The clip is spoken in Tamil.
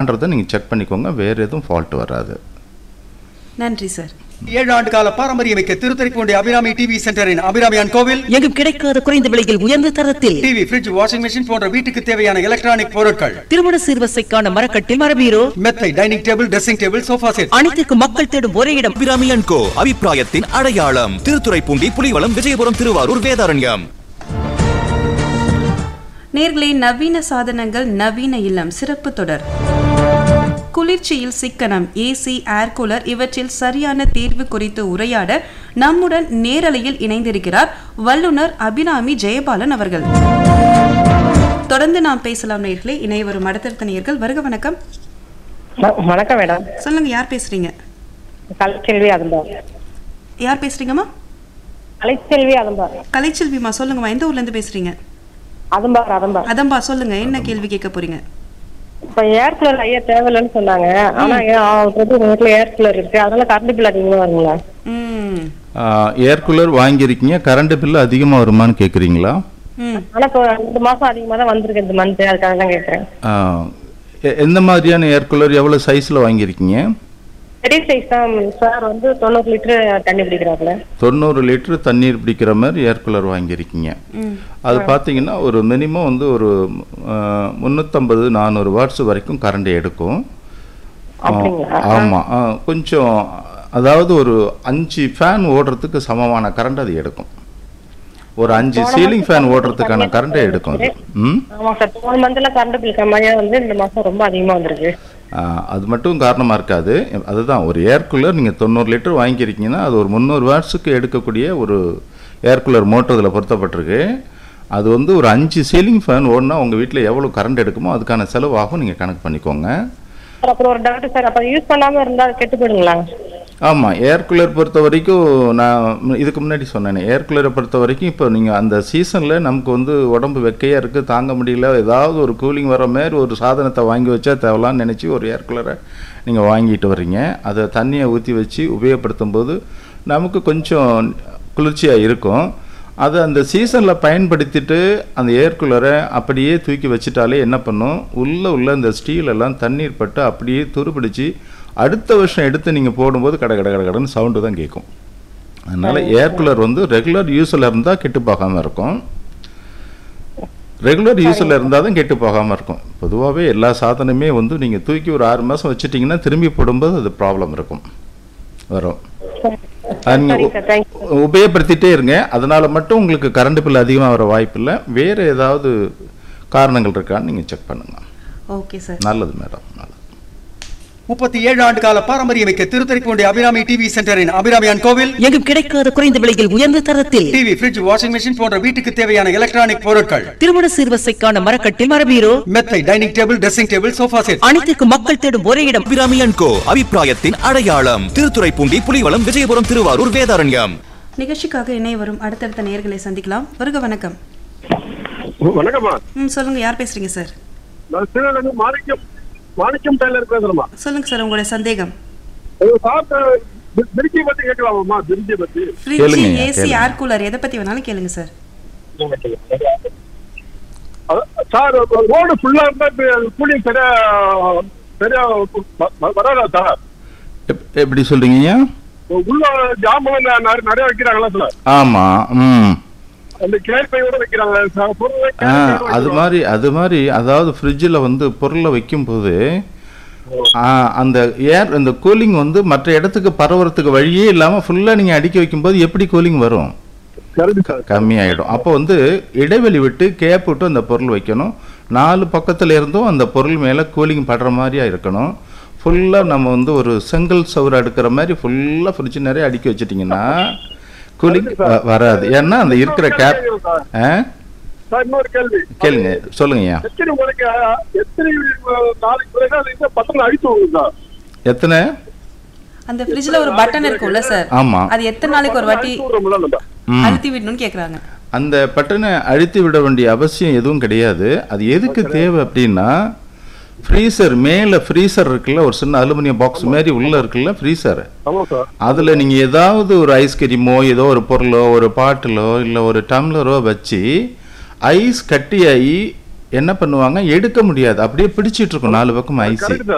இருக்கான்றதை நீங்கள் செக் பண்ணிக்கோங்க வேறு எதுவும் ஃபால்ட் வராது நன்றி சார் ஏழு ஆண்டு கால பாரம்பரியமிக்க திருத்துறைப்பூண்டி அபிராமி டிவி சென்டரின் அபிராமியான் கோவில் எங்கும் கிடைக்காத குறைந்த விலையில் உயர்ந்த தரத்தில் டிவி ஃபிரிட்ஜ் வாஷிங் மெஷின் போன்ற வீட்டுக்கு தேவையான எலக்ட்ரானிக் பொருட்கள் திருமண சீர்வரிசைக்கான மரக்கட்டில் மரபீரோ மெத்தை dining table dressing table sofa set அனைத்திற்கும் மக்கள் தேடும் ஒரே இடம் அபிராமியன் கோ அபிப்பிராயத்தின் அடையாளம் திருத்துறைப்பூண்டி புலிவலம் விஜயபுரம் திருவாரூர் வேதாரண்யம் நேர்களே நவீன சாதனங்கள் நவீன இல்லம் சிறப்பு தொடர் குளிர்ச்சியில் சிக்கனம் ஏசி ஏர் கூலர் இவற்றில் சரியான தேர்வு குறித்து உரையாட நம்முடன் நேரலையில் இணைந்திருக்கிறார் வல்லுனர் அபிராமி ஜெயபாலன் அவர்கள் தொடர்ந்து நாம் பேசலாம் நேர்களே இணைய வரும் அடுத்தடுத்த நேர்கள் வருக வணக்கம் வ- வணக்கம் மேடம் சொல்லுங்க யார் பேசுறீங்க கலைச்செல்வி அதும்பா யார் பேசுறீங்கம்மா கலைச்செல்வி அதும்பா கலைச்செல்விமா சொல்லுங்கம்மா எந்த ஊர்ல இருந்து பேசுறீங்க அதும்பார் அதும்பா அதம்பா சொல்லுங்க என்ன கேள்வி கேட்க போறீங்க இப்ப ஏர் கூலர் ஐயா தேவையில்லைன்னு சொன்னாங்க ஆனா ஏன் அவருக்கு வந்து உங்க வீட்டுல ஏர் கூலர் இருக்கு அதனால கரண்ட் பில் அதிகமா வருங்களா ம் ஏர் கூலர் வாங்கியிருக்கீங்க கரண்ட் பில்லு அதிகமாக வருமான்னு கேட்குறீங்களா ம் ஆனா இப்போ ரெண்டு மாசம் அதிகமா தான் வந்திருக்கு இந்த மந்த் அதுக்காக தான் கேட்கறேன் எந்த மாதிரியான ஏர் கூலர் எவ்வளோ சைஸில் வாங்கியிருக்கீங்க பெரிய சைஸ் தான் சார் வந்து தொண்ணூறு லிட்டர் தண்ணி பிடிக்கிறாப்புல தொண்ணூறு லிட்டர் தண்ணீர் பிடிக்கிற மாதிரி ஏர் கூலர் வாங்கியிருக்கீங்க அது பார்த்தீங்கன்னா ஒரு மினிமம் வந்து ஒரு ஆஹ், முந்நூற்றம்பது நானூறு வாட்ஸ் வரைக்கும் கரண்ட் எடுக்கும் அப்படிங்களா? ஆமாம் கொஞ்சம் அதாவது ஒரு அஞ்சு ஃபேன் ஓடுறதுக்கு சமமான கரண்ட் அது எடுக்கும் ஒரு அஞ்சு சீலிங் ஃபேன் ஓடுறதுக்கான கரண்ட்டை எடுக்கும் அது ம் ஆமா சார் போன மந்த்ல கரண்ட் பில் கம்மியா வந்து இந்த மாசம் ரொம்ப அதிகமா வந்திருக்கு ஆ, அது மட்டும் காரணமாக இருக்காது அதுதான் ஒரு ஏர் கூலர் நீங்கள் தொண்ணூறு லிட்டர் வாங்கியிருக்கீங்கன்னா அது ஒரு முந்நூறு வாட்ஸுக்கு எடுக்கக்கூடிய ஒரு ஏர் கூலர் மோட்டர் இதில் பொருத்தப்பட்டிருக்கு அது வந்து ஒரு அஞ்சு சீலிங் ஃபேன் ஓடினா உங்கள் வீட்டில் எவ்வளோ கரண்ட் எடுக்குமோ அதுக்கான செலவாகும் நீங்கள் கணக்கு பண்ணிக்கோங்க சார் அப்புறம் ஒரு டவுட் சார் அப்ப யூஸ் பண்ணாம இருந்தா அது கெட்டு போயிடுங்களா ஆமாம் ஏர் கூலர் பொறுத்த வரைக்கும் நான் இதுக்கு முன்னாடி சொன்னேனே ஏர் கூலரை பொறுத்த வரைக்கும் இப்போ நீங்கள் அந்த சீசனில் நமக்கு வந்து உடம்பு வெக்கையாக இருக்குது தாங்க முடியல ஏதாவது ஒரு கூலிங் வர மாதிரி ஒரு சாதனத்தை வாங்கி வச்சா தேவலான்னு நினச்சி ஒரு ஏர் கூலரை நீங்கள் வாங்கிட்டு வர்றீங்க அதை தண்ணியை ஊற்றி வச்சு உபயோகப்படுத்தும் போது நமக்கு கொஞ்சம் குளிர்ச்சியாக இருக்கும் அதை அந்த சீசனில் பயன்படுத்திட்டு அந்த ஏர் கூலரை அப்படியே தூக்கி வச்சிட்டாலே என்ன பண்ணும் உள்ளே உள்ள இந்த ஸ்டீல் எல்லாம் தண்ணீர் பட்டு அப்படியே துருப்பிடிச்சு அடுத்த வருஷம் எடுத்து நீங்கள் போடும்போது கட கட கட கடன்னு சவுண்டு தான் கேட்கும் அதனால் ஏர் கூலர் வந்து ரெகுலர் யூஸில் இருந்தால் கெட்டு போகாமல் இருக்கும் ரெகுலர் யூஸில் இருந்தால் தான் கெட்டு போகாமல் இருக்கும் பொதுவாகவே எல்லா சாதனமே வந்து நீங்கள் தூக்கி ஒரு ஆறு மாதம் வச்சிட்டிங்கன்னா திரும்பி போடும்போது அது ப்ராப்ளம் இருக்கும் வரும் அது நீங்க சரிங்க சார் தேங்க்யூ உ- உபயோகப்படுத்திட்டே இருங்க அதனால மட்டும் உங்களுக்கு கரண்ட் பில் அதிகமாக வர வாய்ப்பு இல்லை வேறு ஏதாவது காரணங்கள் இருக்கான்னு நீங்கள் செக் பண்ணுங்க ஓகே சார் நல்லது மேடம் நல்லது முப்பத்தி ஏழு ஆண்டு கால பாரம்பரியமிக்க திருத்துறைப்பூண்டி அபிராமி டிவி சென்டரின் அபிராமியான் கோவில் எங்கும் கிடைக்காத குறைந்த விலையில் உயர்ந்த தரத்தில் டிவி ஃபிரிட்ஜ் வாஷிங் மெஷின் போன்ற வீட்டுக்கு தேவையான எலக்ட்ரானிக் பொருட்கள் திருமண சீர்வரிசைக்கான மரக்கட்டில் மரபீரோ மெத்தை dining table dressing table sofa set அனைத்திற்கும் மக்கள் தேடும் ஒரே இடம் அபிராமியன் கோ அபிப்பிராயத்தின் அடையாளம் திருத்துறைப்பூண்டி புலிவலம் விஜயபுரம் திருவாரூர் வேதாரண்யம் நிகழ்ச்சிக்காக இணைய வரும் அடுத்தடுத்த நேர்களை சந்திக்கலாம் வருக வணக்கம் வணக்கம்மா ம் சொல்லுங்க யார் பேசுறீங்க சார் நான் திருநெல்வேலி மாணிக்கம் மாணிக்கம் டெய்லர் பேசுறேம்மா சொல்லுங்க சார் உங்களுடைய சந்தேகம் உங்க சாப்பிட்ட பி- பிரிட்ஜி பத்தி கேட்கலாமாம்மா பிரிட்ஜி பத்தி ஃப்ரிட்ஜ் கேளுங்க, ஏசி கேளுங்க. ஏர் கூலர் எதை பத்தி வேணாலும் கேளுங்க சார் அ- சார் ரோடு ஃபுல்லா இருந்தா கூலிங் சரியா சரியா வ- வ- வராதா சார் எப்- எப்படி சொல்கிறீங்க உள்ள ஜாமான் நிறைய நிறைய வைக்கிறாங்களா சார் ஆமாம் ம் அந்த கேள்வியோட வைக்கிறாங்க சார் பொருள் ஆ அது மாதிரி அது மாதிரி அதாவது ஃப்ரிட்ஜில் வந்து பொருளை வைக்கும்போது ஆ, அந்த ஏர் அந்த கூலிங் வந்து மற்ற இடத்துக்கு பரவுறதுக்கு வழியே இல்லாமல் ஃபுல்லாக நீங்கள் அடுக்கி வைக்கும்போது எப்படி கூலிங் வரும் கரெக்ட் சார் கம்மியாயிடும் அப்போ வந்து இடைவெளி விட்டு கேப் விட்டு அந்த பொருள் வைக்கணும் நாலு பக்கத்துல இருந்தும் அந்த பொருள் மேலே கூலிங் படுற மாதிரியா இருக்கணும் ஃபுல்லாக நம்ம வந்து ஒரு செங்கல் சவுறு அடுக்கிற மாதிரி ஃபுல்லாக ஃப்ரிட்ஜ் நிறைய அடுக்கி வச்சிட்டிங்கன்னா கூலிங் வராது ஏன்னா அந்த இருக்கிற கேப் ஆ சார் இன்னொரு கேள்வி கேளுங்க சொல்லுங்கய்யா எத்தனை முறைக்கு எத்தனை நாளைக்கு பிறகு அது இந்த பத்திரம் அழித்து விடுங்க சார் எத்தனை அந்த ஃப்ரிட்ஜ்ல ஒரு பட்டன் இருக்கும்ல சார் ஆமா. அது எத்தனை நாளைக்கு ஒரு வாட்டி அழித்து விடுறோம்ல நம்ம ம். அழுத்தி விடணும்னு கேக்குறாங்க அந்த பட்டனை அழுத்தி விட வேண்டிய அவசியம் எதுவும் கிடையாது அது எதுக்கு தேவை அப்படின்னா ஃப்ரீசர் மேலே ஃப்ரீசர் இருக்குல்ல ஒரு சின்ன அலுமினியம் பாக்ஸ் மாதிரி உள்ள இருக்குல்ல ஃப்ரீசர் ஆமா சார் அதில் நீங்கள் ஏதாவது ஒரு ஐஸ்கிரீமோ ஏதோ ஒரு பொருளோ ஒரு பாட்டிலோ இல்லை ஒரு டம்ளரோ வச்சு ஐஸ் கட்டியாகி என்ன பண்ணுவாங்க எடுக்க முடியாது அப்படியே பிடிச்சிட்டு இருக்கும் நாலு பக்கம் ஐஸ் கரெக்ட் சார்